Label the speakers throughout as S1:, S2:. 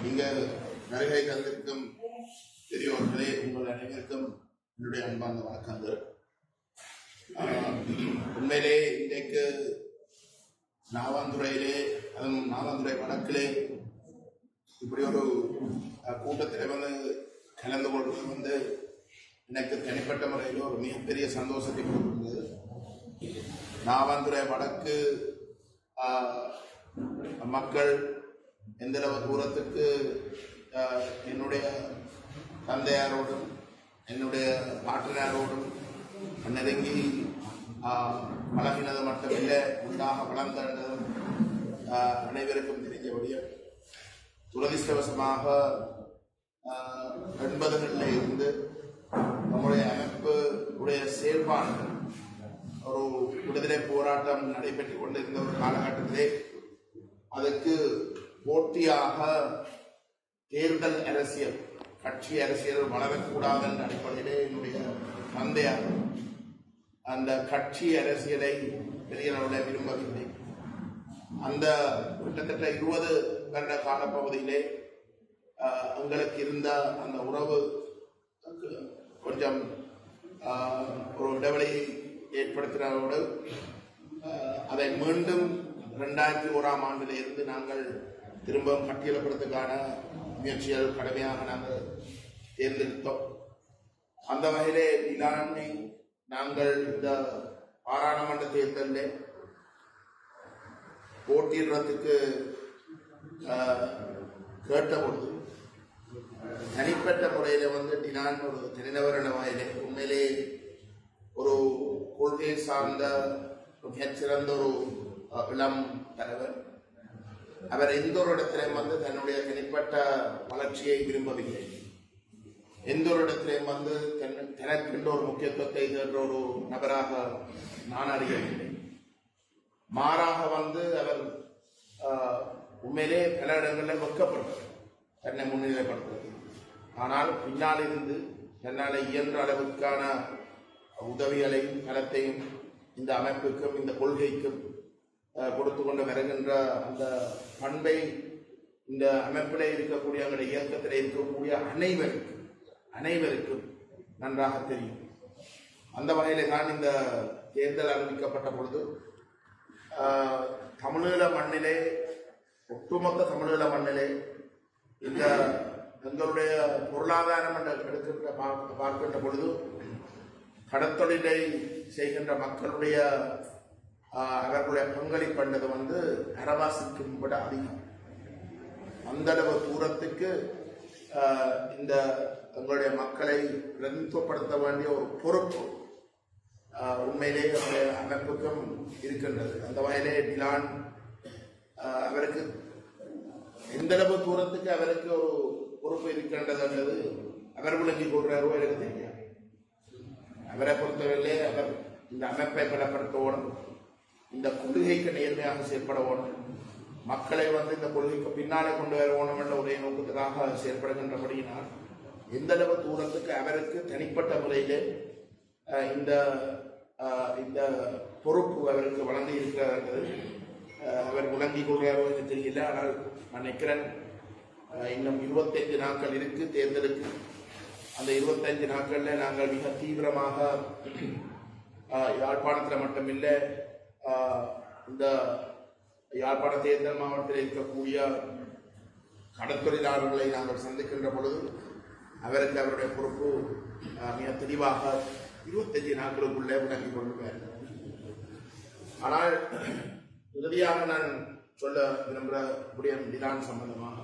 S1: இங்க வருகை தந்திருக்கும் பெரியோர்களே உங்கள் அனைவருக்கும் என்னுடைய அன்பார்ந்த வணக்கங்கள் ஆஹ், உண்மையிலே இன்றைக்கு நாவாந்துறையிலே அதுவும் நாவாந்துறை வடக்கிலே இப்படி ஒரு அஹ், கூட்டத்தில் வந்து கலந்து கொள்வது வந்து எனக்கு தனிப்பட்ட முறையில் ஒரு மிகப்பெரிய சந்தோஷத்தை கொடுக்கின்றது நாவாந்துறை வடக்கு ஆஹ், மக்கள் எந்தளவு தூரத்துக்கு ஆஹ், என்னுடைய தந்தையாரோடும் என்னுடைய பாட்டனாரோடும் நெருங்கி ஆஹ், பழகினது மட்டுமில்லை உண்டாக வளர்ந்ததும் ஆஹ், அனைவருக்கும் தெரிஞ்சபடியும் துரதிர்ஷ்டவசமாக ஆஹ், எண்பதுகளில் இருந்து நம்முடைய அமைப்பு உடைய செயல்பாடுகள் ஒரு விடுதலை போராட்டம் நடைபெற்றுக் கொண்டிருந்த ஒரு காலகட்டத்திலே அதுக்கு போட்டியாக தேர்தல் அரசியல் கட்சி அரசியல் வளரக்கூடாது என்ற அடிப்படையிலே என்னுடைய தந்தையார் அந்த கட்சி அரசியலை பெரிய அளவில் விரும்பவில்லை அந்த கிட்டத்தட்ட இருபது வருட காலப்பகுதியிலே ஆஹ், எங்களுக்கு இருந்த அந்த உறவு கொஞ்சம் ஆஹ், ஒரு இடைவெளியை ஏற்படுத்தினதோடு ஆஹ், அதை மீண்டும் ரெண்டாயிரத்தி ஓராம் ஆண்டில் இருந்து நாங்கள் திரும்பவும் பட்டியலப்படுத்துக்கான முயற்சிகள் கடுமையாக நாங்கள் தேர்ந்தெடுத்தோம் அந்த வகையிலே நிலானை நாங்கள் இந்த பாராளுமன்ற தேர்தலில் போட்டியிடுறதுக்கு ஆஹ், கேட்டபொழுது தனிப்பட்ட முறையில வந்து டினான் ஒரு தனிநபர் என்ற வகையிலே உண்மையிலே ஒரு கொள்கை சார்ந்த ஒரு மிகச்சிறந்த ஒரு அஹ், இளம் தலைவர் அவர் எந்த ஒரு இடத்திலையும் வந்து தன்னுடைய தனிப்பட்ட வளர்ச்சியை விரும்பவில்லை எந்த ஒரு இடத்திலையும் வந்து தன் தனக்கென்று ஒரு முக்கியத்துவத்தை தேடுற ஒரு நபராக நான் அறியவில்லை மாறாக வந்து அவர் ஆஹ், உண்மையிலே பல இடங்களில் வெட்கப்படுறார் தன்னை முன்னிலைப்படுத்துறது ஆனால் பின்னால் இருந்து தன்னால் இயன்ற அளவுக்கான உதவிகளையும் பலத்தையும் இந்த அமைப்புக்கும் இந்த கொள்கைக்கும் ஆஹ், கொடுத்து கொண்டு வருகின்ற அந்த பண்பை இந்த அமைப்பிலே இருக்கக்கூடிய அந்த இயக்கத்தில் இருக்கக்கூடிய அனைவருக்கும் அனைவருக்கும் நன்றாக தெரியும் அந்த வகையிலே தான் இந்த தேர்தல் அறிவிக்கப்பட்ட பொழுது ஆஹ், தமிழீழ மண்ணிலே ஒட்டுமொத்த தமிழீழ மண்ணிலே இந்த எங்களுடைய பொருளாதாரம் என்ற எடுக்கின்ற பார்க்க- பார்க்கின்ற பொழுது கடத்தொழிலை செய்கின்ற மக்களுடைய ஆஹ், அவர்களுடைய பங்களிப்பண்டது வந்து அரவாசிக்கும் விட அதிகம் அந்த அளவு தூரத்துக்கு ஆஹ், இந்த எங்களுடைய மக்களை பிரதித்துவப்படுத்த வேண்டிய ஒரு பொறுப்பு ஆஹ், உண்மையிலே அந்த அமைப்புக்கும் இருக்கின்றது அந்த வகையிலே டிலான் ஆஹ், அவருக்கு எந்தளவு தூரத்துக்கு அவருக்கு ஒரு பொறுப்பு இருக்கின்றதுன்றது அவர் விளங்கிக் கொள்றாரோ எனக்கு தெரியாது அவரை பொறுத்தவரையிலே அவர் இந்த அமைப்பை பலப்படுத்தணும் இந்த கொள்கைக்கு நேர்மையாக செயல்படணும் மக்களை வந்து இந்த கொள்கைக்கு பின்னாலே கொண்டு வரணும் என்ற ஒரே நோக்கத்துக்காக செயல்படுகின்றபடியினால் எந்த அளவு தூரத்துக்கு அவருக்கு தனிப்பட்ட முறையிலே அஹ், இந்த அஹ், இந்த பொறுப்பு அவருக்கு வழங்கி இருக்கிறது அஹ், அவர் விளங்கிக் கொள்கிறாரோ என்று தெரியல ஆனால் நான் நினைக்கிறேன் அஹ், இன்னும் இருபத்தைந்து நாட்கள் இருக்கு தேர்தலுக்கு அந்த இருபத்தைந்து நாட்கள்ல நாங்கள் மிக தீவிரமாக ஆஹ், யாழ்ப்பாணத்தில் மட்டுமில்லை ஆஹ், இந்த யாழ்ப்பாண தேர்தல் மாவட்டத்தில் இருக்கக்கூடிய கடற்தொழிலாளர்களை நாங்கள் சந்திக்கின்ற பொழுது அவருக்கு அவருடைய பொறுப்பு ஆஹ், மிக தெளிவாக இருபத்தஞ்சு நாட்களுக்குள்ளே விளங்கிக் கொள்ளுவார் ஆனால் இறுதியாக நான் சொல்ல விரும்புகிற விடயம் இதான் சம்பந்தமாக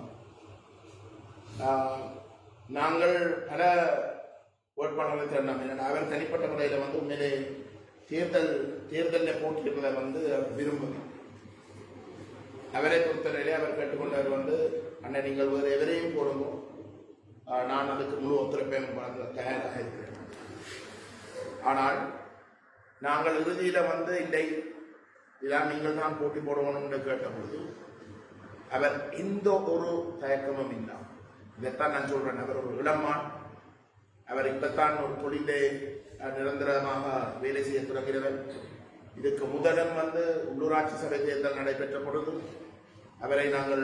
S1: ஆஹ், நாங்கள் பல வேட்பாளர்களை தேடினோம் ஏன்னா அவர் தனிப்பட்ட முறையில் வந்து உண்மையிலே தேர்தல் தேர்தலில் போட்டியிடுவதை வந்து அவர் விரும்புகிறார் அவரை பொறுத்தவரையிலே அவர் கேட்டுக்கொண்டவர் வந்து அண்ணன் நீங்கள் வேறு எவரையும் போடுங்க ஆஹ், நான் அதுக்கு முழு ஒத்துழைப்பையும் வழங்க தயாராக இருக்கிறேன் ஆனால் நாங்கள் இறுதியில் வந்து இல்லை இதான் நீங்கள் தான் போட்டி போடணும்னு கேட்ட பொழுது அவர் எந்த ஒரு தயக்கமும் இல்லாமல் இதைத்தான் நான் சொல்றேன் அவர் ஒரு இளமான் அவர் இப்பத்தான் ஒரு தொழிலே அஹ், நிரந்தரமாக வேலை செய்ய தொடங்கிறவர் இதுக்கு முதலும் வந்து உள்ளூராட்சி சபை தேர்தல் நடைபெற்ற பொழுது அவரை நாங்கள்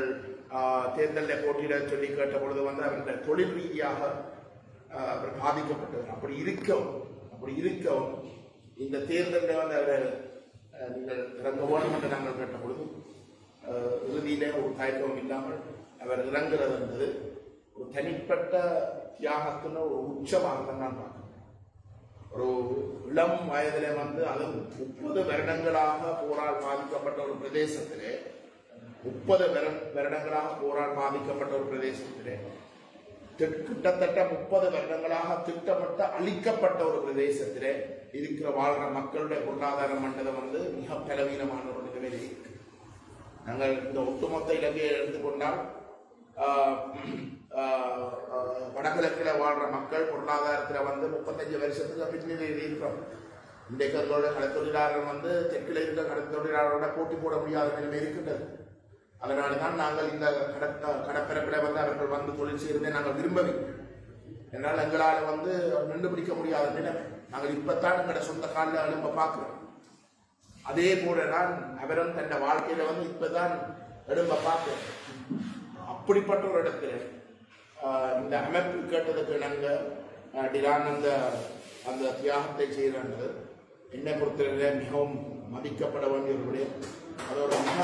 S1: ஆஹ், தேர்தலில் போட்டியிட சொல்லி கேட்ட பொழுது வந்து அவருடைய தொழில் ரீதியாக ஆஹ், அவர் பாதிக்கப்பட்டவர் அப்படி இருக்கவும் அப்படி இருக்கவும் இந்த தேர்தலில் வந்து அவர் ஆஹ், நீங்கள் இறங்க வேண்டும் என்று நாங்கள் கேட்ட பொழுது ஆஹ், இறுதியிலே ஒரு தயக்கம் இல்லாமல் அவர் இறங்குறது என்பது ஒரு தனிப்பட்ட தியாகத்தின் ஒரு உச்சமாக தான் நான் பார்க்கிறேன் ஒரு இளம் வயதிலே வந்து அது முப்பது வருடங்களாக போரால் பாதிக்கப்பட்ட ஒரு பிரதேசத்திலே முப்பது வருடங்களாக போரால் பாதிக்கப்பட்ட ஒரு பிரதேசத்திலே தி- கிட்டத்தட்ட முப்பது வருடங்களாக திட்டமிட்ட அழிக்கப்பட்ட ஒரு பிரதேசத்திலே இருக்கிற வாழ்ற மக்களுடைய பொருளாதார மண்டலம் வந்து மிக பலவீனமான ஒரு நிலைமையில் இருக்கு நாங்கள் இந்த ஒட்டுமொத்த இலங்கையை எடுத்துக்கொண்டால் ஆஹ், ஆஹ், ஆஹ், வடகிழக்கில் வாழ்ற மக்கள் பொருளாதாரத்தில் வந்து முப்பத்தஞ்சு வருஷத்துக்கு பின்னணியில் இருக்கிறோம் இன்றைக்கு அதோட கடத்தொழிலாளர்கள் வந்து தெற்கில் இருக்கிற கடத்தொழிலாளரோட போட்டி போட முடியாத நிலைமை இருக்கின்றது அதனால தான் நாங்கள் இந்த கடத்த கடற்பரப்பில் வந்து அவர்கள் வந்து தொழில் செய்வதை நாங்கள் விரும்பவில்லை என்னால் எங்களால் வந்து நின்று பிடிக்க முடியாத நிலைமை நாங்கள் இப்பத்தான் எங்களோட சொந்த காலில் எழும்ப பார்க்கிறோம் அதே போலதான் அவரும் தன் வாழ்க்கையில வந்து இப்பதான் எழும்ப பார்க்கிறோம் அப்படிப்பட்ட ஒரு இடத்துல ஆஹ், இந்த அமைப்பு கேட்டதுக்கு நாங்க ஆஹ், டிரான் அந்த அந்த தியாகத்தை செய்கிறாங்க என்னை பொறுத்தவரை மிகவும் மதிக்கப்பட வேண்டிய ஒரு விடயம் அதோட மிக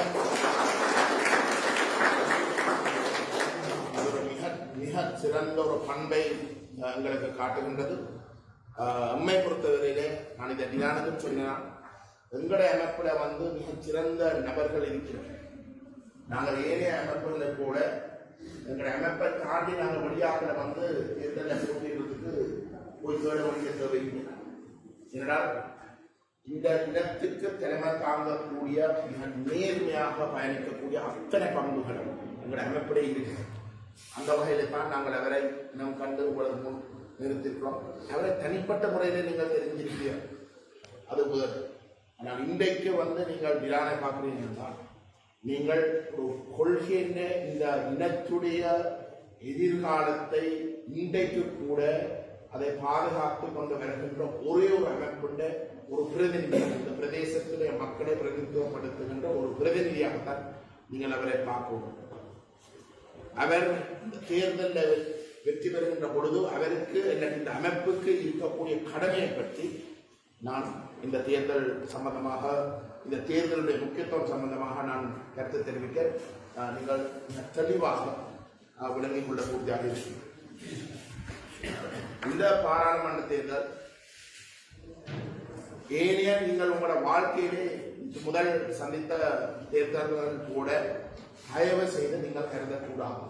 S1: அது ஒரு மிக மிக சிறந்த ஒரு பண்பை அஹ், எங்களுக்கு காட்டுகின்றது அஹ், எம்மை பொறுத்தவரையிலே நான் இதை தியானத்தும் சொன்னேன் எங்களுடைய அமைப்பில் வந்து மிகச் சிறந்த நபர்கள் இருக்கிறோம் நாங்கள் ஏனைய அமைப்புகளை கூட எங்களுடைய அமைப்பை தாண்டி நாங்கள் வெளியாக்கில் வந்து தேர்தலில் போட்டியிடுறதுக்கு போய் தேட வேண்டிய தேவையில்லை ஏனென்றால் இந்த இடத்துக்கு தலைமை தாங்கக்கூடிய மிக நேர்மையாக பயணிக்கக்கூடிய அத்தனை பண்புகளும் எங்களுடைய அமைப்பிலே இருக்கிறது அந்த வகையில தான் நாங்கள் அவரை நம் கண்டு உங்களுக்கு முன் நிறுத்திருக்கிறோம் அவரை தனிப்பட்ட முறையில் நீங்கள் தெரிஞ்சிருப்பீர்கள் அது முதல் ஆனால் இன்றைக்கு வந்து நீங்கள் விழானை பார்க்கிறீங்க என்றால் நீங்கள் ஒரு கொள்கையின் இந்த இனத்துடைய எதிர்காலத்தை இன்றைக்கு கூட அதை பாதுகாத்து கொண்டு வருகின்ற ஒரே ஒரு அமைப்புண்ட ஒரு பிரதிநிதி இந்த பிரதேசத்துடைய மக்களை பிரதிநிதித்துவப்படுத்துகின்ற ஒரு பிரதிநிதியாகத்தான் நீங்கள் அவரை பார்க்கணும் அவர் இந்த தேர்தலில் வெற்றி பெறுகின்ற பொழுது அவருக்கு அல்லது இந்த அமைப்புக்கு இருக்கக்கூடிய கடமையை பற்றி நான் இந்த தேர்தல் சம்பந்தமாக இந்த தேர்தலுடைய முக்கியத்துவம் சம்பந்தமாக நான் கருத்து தெரிவிக்க அஹ், நீங்கள் மிக தெளிவாக அஹ், விளங்கிக் கொள்ளக்கூடியதாக இருக்கும் இந்த பாராளுமன்ற தேர்தல் ஏனைய நீங்கள் உங்களோட வாழ்க்கையிலே முதல் சந்தித்த தேர்தல்கள் கூட தயவு செய்து நீங்கள் கருதக்கூடாது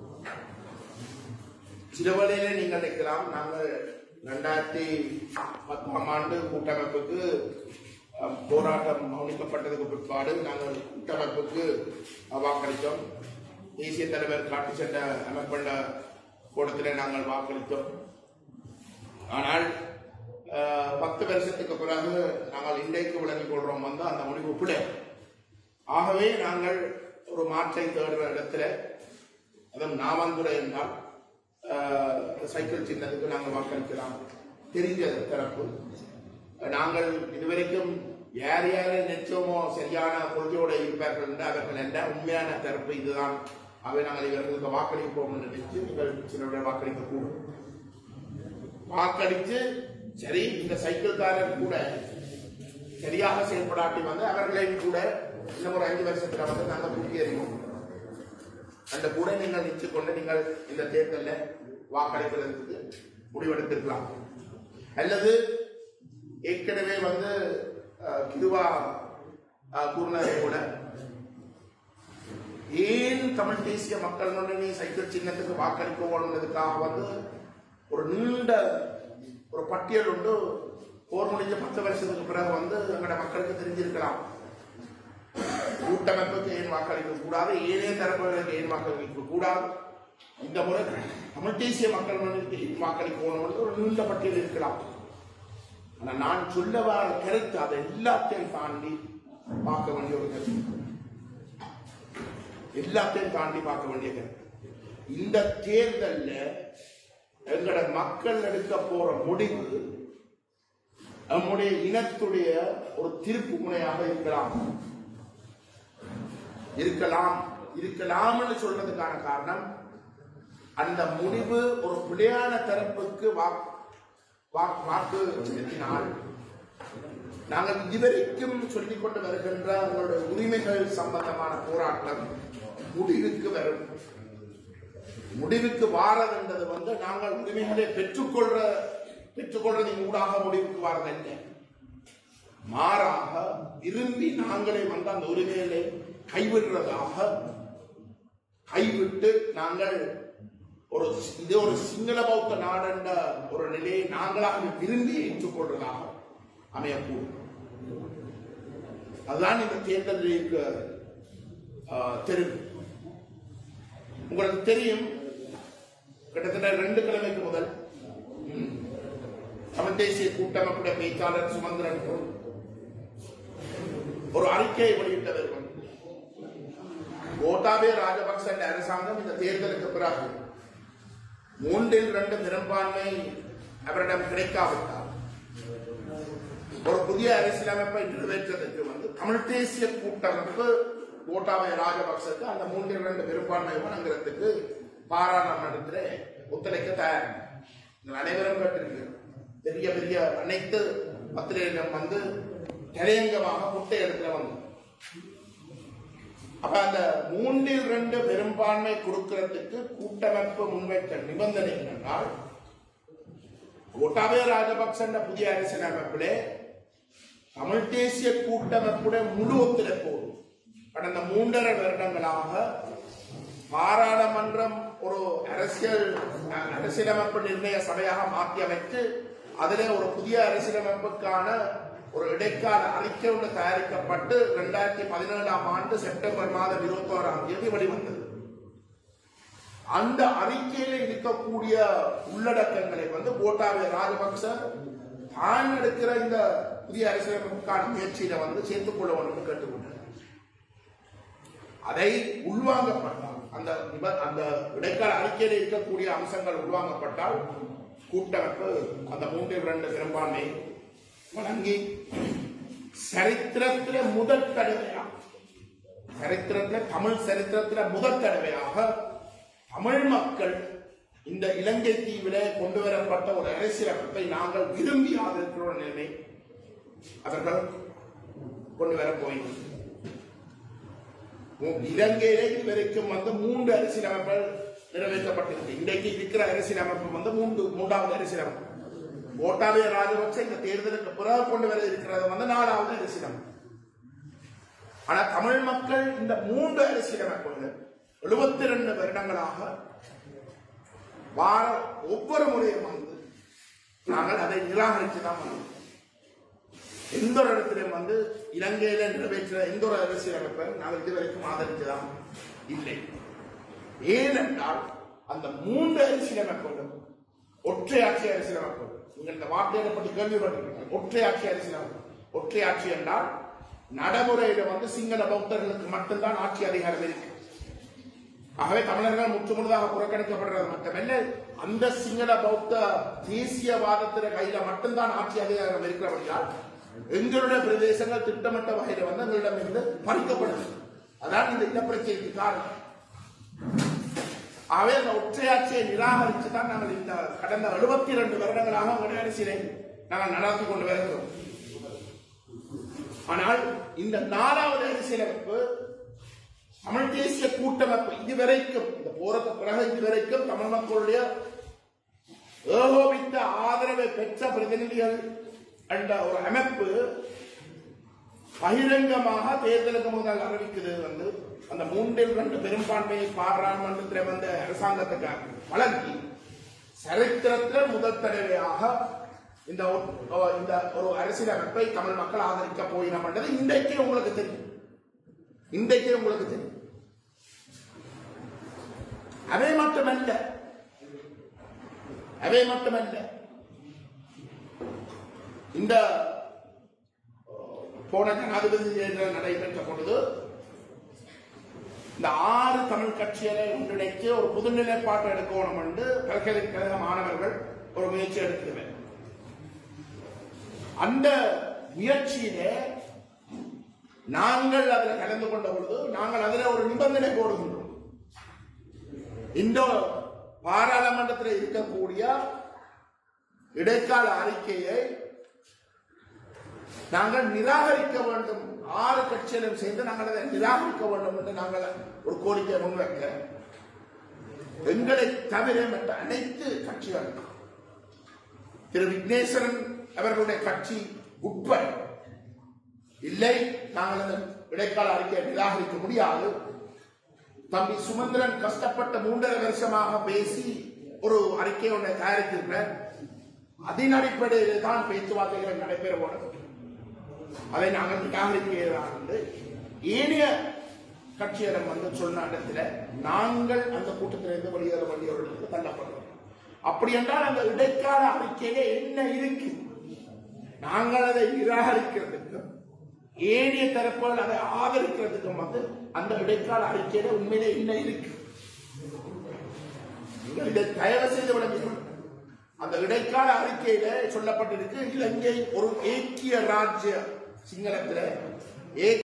S1: சில வேளையிலே நீங்கள் நிற்கலாம் நாங்கள் ரெண்டாயிரத்தி பத்தாம் ஆண்டு கூட்டமைப்புக்கு அஹ், போராட்டம் கவனிக்கப்பட்டதுக்கு பிற்பாடு நாங்கள் கூட்டமைப்புக்கு அஹ், வாக்களித்தோம் தேசிய தலைவர் காட்டு சட்ட அமைப்புள்ள கூட்டத்தில் நாங்கள் வாக்களித்தோம் ஆனால் அஹ், பத்து வருஷத்துக்கு பிறகு நாங்கள் இன்றைக்கு விளங்கிக் கொள்றோம் வந்து அந்த முடிவு பிழை ஆகவே நாங்கள் ஒரு மாற்றை தேடுற இடத்துல அதுவும் நாமந்துரை என்றால் அஹ், சைக்கிள் சின்னத்துக்கு நாங்கள் வாக்களிக்கலாம் தெரிஞ்ச தரப்பு நாங்கள் இதுவரைக்கும் யார் யாரை நிச்சயமோ சரியான கொள்கையோட இருப்பார்கள் என்று அவர்கள் என்ற உண்மையான தரப்பு இதுதான் அவை நாங்கள் இவர்களுக்கு வாக்களிப்போம் என்று நினைத்து நீங்கள் சிலருடைய வாக்களிக்க கூடும் வாக்களித்து சரி இந்த சைக்கிள்காரர் கூட சரியாக செயல்படாட்டி வந்து அவர்களையும் கூட இன்னும் ஒரு அஞ்சு வருஷத்துல வந்து நாங்கள் தூக்கி எறிவோம் அந்த கூட நீங்கள் நிச்சு கொண்டு நீங்கள் இந்த தேர்தலில் வாக்களிக்கிறதுக்கு முடிவெடுத்திருக்கலாம் அல்லது ஏற்கனவே வந்து அஹ், கிருவா அஹ், கூறினதை கூட ஏன் தமிழ் தேசிய மக்கள் முன்னணி சைக்கிள் சின்னத்துக்கு வாக்களிக்க வேணுன்றதுக்காக வந்து ஒரு நீண்ட ஒரு பட்டியல் உண்டு போர் முடிஞ்ச பத்து வருஷத்துக்கு பிறகு வந்து எங்களோட மக்களுக்கு தெரிஞ்சிருக்கலாம் கூட்டமைப்புக்கு ஏன் வாக்களிக்க கூடாது ஏனைய தரப்புகளுக்கு ஏன் வாக்களிக்க கூடாது இந்த முறை தமிழ் தேசிய மக்கள் முன்னணிக்கு ஏன் வாக்களிக்க வேணும் ஒரு நீண்ட பட்டியல் இருக்கலாம் ஆனா நான் சொல்ல வர கருத்து அதை எல்லாத்தையும் தாண்டி பார்க்க வேண்டிய ஒரு கருத்து எல்லாத்தையும் தாண்டி பார்க்க வேண்டிய கருத்து இந்த தேர்தல்ல எங்களோட மக்கள் எடுக்க போற முடிவு நம்முடைய இனத்துடைய ஒரு திருப்பு முனையாக இருக்கலாம் இருக்கலாம் இருக்கலாம்னு சொல்றதுக்கான காரணம் அந்த முடிவு ஒரு பிள்ளையான தரப்புக்கு வா- வா- வாக்கு செலுத்தினால் நாங்கள் இதுவரைக்கும் சொல்லிக் கொண்டு வருகின்ற உங்களுடைய உரிமைகள் சம்பந்தமான போராட்டம் முடிவுக்கு வரும் முடிவுக்கு வாரதுன்றது வந்து நாங்கள் உரிமைகளை பெற்றுக்கொள்ற பெற்றுக்கொள்றதின் ஊடாக முடிவுக்கு வாரதல்ல மாறாக விரும்பி நாங்களே வந்து அந்த உரிமைகளை கைவிடுறதாக கைவிட்டு நாங்கள் ஒரு இது ஒரு சிங்கள பௌத்த நாடென்ற ஒரு நிலையை நாங்களாக விரும்பி ஏற்றுக்கொள்றதாக அமையக்கூடும் அதுதான் இந்த தேர்தலில் இருக்க ஆஹ், தெரிவு உங்களுக்கு தெரியும் கிட்டத்தட்ட ரெண்டு கிழமைக்கு முதல் ம், தமிழ் தேசிய கூட்டமைப்புடைய பேச்சாளர் சுமந்திரன் ஒரு அறிக்கையை வெளியிட்டவர்கள் கோட்டாபே ராஜபக்ச அரசாங்கம் இந்த தேர்தலுக்கு பிறகு மூன்றில் ரெண்டு பெரும்பான்மை அவரிடம் கிடைக்காவிட்டார் ஒரு புதிய அரசியலமைப்பை நிறைவேற்றதற்கு வந்து தமிழ் தேசிய கூட்டமைப்பு கோட்டாபய ராஜபக்சக்கு அந்த மூன்றில் இரண்டு பெரும்பான்மை வழங்குறதுக்கு பாராளுமன்றத்தில் ஒத்துழைக்க தயார் நீங்கள் அனைவரும் கேட்டிருக்கீங்க பெரிய பெரிய அனைத்து பத்திரிகைகளும் வந்து தலையங்கமாக குட்டை எடுத்துல வந்து அப்ப அந்த மூன்றில் ரெண்டு பெரும்பான்மை கொடுக்கிறதுக்கு கூட்டமைப்பு முன்வைத்த நிபந்தனை என்றால் கோட்டாபய ராஜபக்ச புதிய அரசியலமைப்பிலே தமிழ் தேசிய கூட்டமைப்புடைய முழு ஒத்துழைப்போடு கடந்த மூன்றரை வருடங்களாக பாராளுமன்றம் ஒரு அரசியல் அஹ், அரசியலமைப்பு நிர்ணய சபையாக மாற்றி அமைத்து அதிலே ஒரு புதிய அரசியலமைப்புக்கான ஒரு இடைக்கால அறிக்கை ஒன்று தயாரிக்கப்பட்டு இரண்டாயிரத்தி பதினேழாம் ஆண்டு செப்டம்பர் மாதம் இருபத்தி ஓராம் தேதி வெளிவந்தது அந்த அறிக்கையில இருக்கக்கூடிய உள்ளடக்கங்களை வந்து கோட்டாபய ராஜபக்ச தான் எடுக்கிற இந்த புதிய அரசியலமைப்புக்கான முயற்சியில வந்து சேர்த்துக் கொள்ள வேண்டும் என்று கேட்டுக்கொண்டார் அதை உள்வாங்கப்பட்டால் அந்த நிப- அந்த இடைக்கால அறிக்கையில் இருக்கக்கூடிய அம்சங்கள் உள்வாங்கப்பட்டால் கூட்டமைப்பு அந்த மூன்றில் இரண்டு பெரும்பான்மை வழங்கி சரித்திரத்தில முதல் தடவையாக சரித்திரத்துல தமிழ் சரித்திரத்துல முதல் தடவையாக தமிழ் மக்கள் இந்த இலங்கை தீவிலே கொண்டு வரப்பட்ட ஒரு அரசியலமைப்பை நாங்கள் விரும்பி ஆதரிக்கிற ஒரு நிலைமை அவர்கள் கொண்டு வர போயினர் மூ- இலங்கையிலே இதுவரைக்கும் வந்து மூன்று அரசியலமைப்புகள் நிறைவேற்றப்பட்டிருக்கு இன்றைக்கு இருக்கிற அரசியலமைப்பு வந்து மூன்று மூன்றாவது அரசியலமைப்பு கோட்டாபய ராஜபக்ச இந்த தேர்தலுக்கு பிறகு கொண்டு வர இருக்கிறது வந்து நாலாவது அரசியலமைப்பு ஆனா தமிழ் மக்கள் இந்த மூன்று அரசியலமைப்புகள் எழுபத்தி ரெண்டு வருடங்களாக வார ஒவ்வொரு முறையும் வந்து நாங்கள் அதை நிராகரித்து தான் வந்தோம் எந்த ஒரு இடத்திலும் வந்து இலங்கையில நிறைவேற்ற எந்த ஒரு அரசியலமைப்பை நாங்கள் இதுவரைக்கும் ஆதரித்ததாம் இல்லை ஏனென்றால் அந்த மூன்று அரசியலமைப்புகளும் ஒற்றையாட்சி அரசியலமைப்பு நீங்கள் இந்த வார்த்தையை பற்றி கேள்விப்பட்டிருக்கீங்க ஒற்றையாட்சி அரசியலமைப்பு ஒற்றையாட்சி என்றால் நடைமுறையில வந்து சிங்கள பௌத்தர்களுக்கு மட்டும்தான் ஆட்சி அதிகாரம் இருக்கு ஆகவே தமிழர்கள் முற்றுமுழுதாக புறக்கணிக்கப்படுறது மட்டுமல்ல அந்த சிங்கள பௌத்த தேசியவாதத்தின கையில மட்டும்தான் ஆட்சி அதிகாரம் இருக்கிறபடியால் எங்களுடைய பிரதேசங்கள் திட்டமிட்ட வகையில வந்து எங்களிடமிருந்து பறிக்கப்படுது அதான் இந்த இனப்பிரச்சனைக்கு காரணம் ஆகவே அந்த ஒற்றையாட்சியை நிராகரித்து தான் நாங்கள் இந்த கடந்த எழுபத்தி இரண்டு வருடங்களாக எங்களுடைய அரசியலை நாங்கள் நடத்தி கொண்டு வருகிறோம் ஆனால் இந்த நாலாவது அரசியலமைப்பு தமிழ் தேசிய கூட்டமைப்பு இதுவரைக்கும் இந்த போருக்கு பிறகு இதுவரைக்கும் தமிழ் மக்களுடைய ஏகோபித்த ஆதரவை பெற்ற பிரதிநிதிகள் என்ற ஒரு அமைப்பு பகிரங்கமாக தேர்தலுக்கு முதல் அறிவிக்குது வந்து அந்த மூன்றில் ரெண்டு பெரும்பான்மையை பாராளுமன்றத்தில் வந்த அரசாங்கத்துக்கு வழங்கி சரித்திரத்தில் முதல் தடவையாக இந்த ஒரு- இந்த ஒரு அரசியலமைப்பை தமிழ் மக்கள் ஆதரிக்க போயினோம் என்றது இன்றைக்கு உங்களுக்கு தெரியும் இன்றைக்கு உங்களுக்கு தெரியும் அவை மட்டுமல்ல அவை மட்டுமல்ல இந்த போன ஜனாதிபதி தேர்தல் நடைபெற்ற பொழுது இந்த ஆறு தமிழ் கட்சிகளை ஒன்றிணைத்து ஒரு புதுநிலைப்பாட்டை எடுக்கணும் என்று பல்கலைக்கழக மாணவர்கள் ஒரு முயற்சி எடுக்கிறேன் அந்த முயற்சியிலே நாங்கள் அதில் கலந்து கொண்ட பொழுது நாங்கள் அதில் ஒரு நிபந்தனை போடுகின்றோம் இந்த பாராளுமன்றத்தில் இருக்கக்கூடிய இடைக்கால அறிக்கையை நாங்கள் நிராகரிக்க வேண்டும் ஆறு கட்சியிலும் சேர்ந்து நாங்கள் அதை நிராகரிக்க வேண்டும் என்று நாங்கள் ஒரு கோரிக்கை முன்வைக்க எங்களை தவிர மற்ற அனைத்து கட்சிகள் திரு விக்னேஸ்வரன் அவர்களுடைய கட்சி உட்பட இல்லை நாங்கள் அந்த இடைக்கால அறிக்கையை நிராகரிக்க முடியாது தம்பி சுமந்திரன் கஷ்டப்பட்ட மூன்றரை வருஷமாக பேசி ஒரு அறிக்கை ஒன்றை தயாரித்திருக்கிறார் அதன் அடிப்படையில் தான் பேச்சுவார்த்தைகள் நடைபெற வேண்டும் அதை நாங்கள் நிராகரிக்கிறார் என்று ஏனைய கட்சியிடம் வந்து சொன்ன இடத்துல நாங்கள் அந்த கூட்டத்திலிருந்து வெளியேற வேண்டியவர்களுக்கு தள்ளப்படுறோம் அப்படி என்றால் அந்த இடைக்கால அறிக்கையில என்ன இருக்கு நாங்கள் அதை நிராகரிக்கிறதுக்கும் ஏனைய தரப்புகள் அதை ஆதரிக்கிறதுக்கும் வந்து அந்த இடைக்கால அறிக்கையில உண்மையிலே என்ன இருக்கு நீங்கள் இதை தயவு செய்து விட வேண்டும் அந்த இடைக்கால அறிக்கையில சொல்லப்பட்டிருக்கு இலங்கை ஒரு ஏக்கிய ராஜ்ய சிங்களத்துல ஏ